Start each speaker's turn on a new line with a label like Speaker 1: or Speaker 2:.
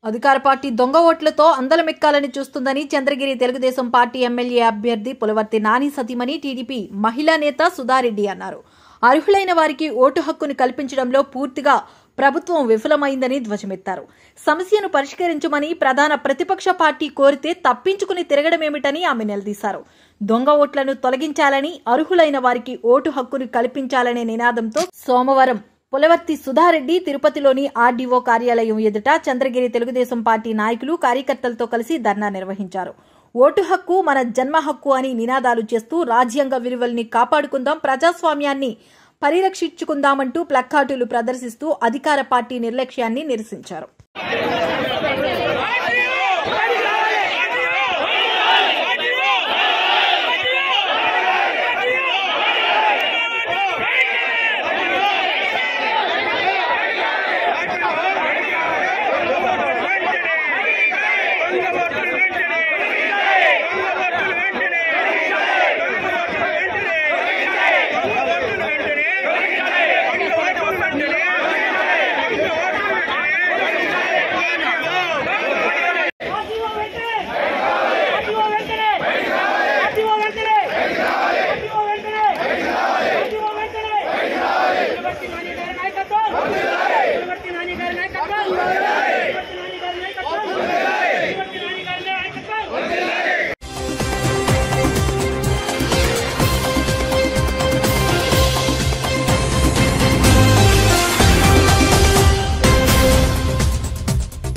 Speaker 1: అధికార పార్టీ దొంగ ఓట్లతో అందలమెక్కాలని చూస్తుందని చంద్రగిరి తెలుగుదేశం పార్టీ ఎమ్మెల్యే అభ్యర్థి పులవర్తి నాని సతీమణి టీడీపీ మహిళా నేత సుధారెడ్డి అన్నారు అర్హులైన వారికి ఓటు హక్కును కల్పించడంలో పూర్తిగా ప్రభుత్వం విఫలమైందని ధ్వజమెత్తారు సమస్యను పరిష్కరించమని ప్రధాన ప్రతిపక్ష పార్టీ కోరితే తప్పించుకుని తిరగడమేమిటని ఆమె నిలదీశారు దొంగ ఓట్లను తొలగించాలని అర్హులైన వారికి ఓటు హక్కును కల్పించాలనే నినాదంతో సోమవారం పులవర్తి సుధారెడ్డి తిరుపతిలోని ఆర్డీఓ కార్యాలయం ఎదుట చంద్రగిరి తెలుగుదేశం పార్టీ నాయకులు కార్యకర్తలతో కలిసి ధర్నా నిర్వహించారు ఓటు హక్కు మన జన్మ హక్కు అని నినాదాలు చేస్తూ రాజ్యాంగ విలువల్ని కాపాడుకుందాం ప్రజాస్వామ్యాన్ని పరిరక్షించుకుందామంటూ ప్లక్కార్డులు ప్రదర్శిస్తూ అధికార పార్టీ నిర్లక్ష్యాన్ని నిరసించారు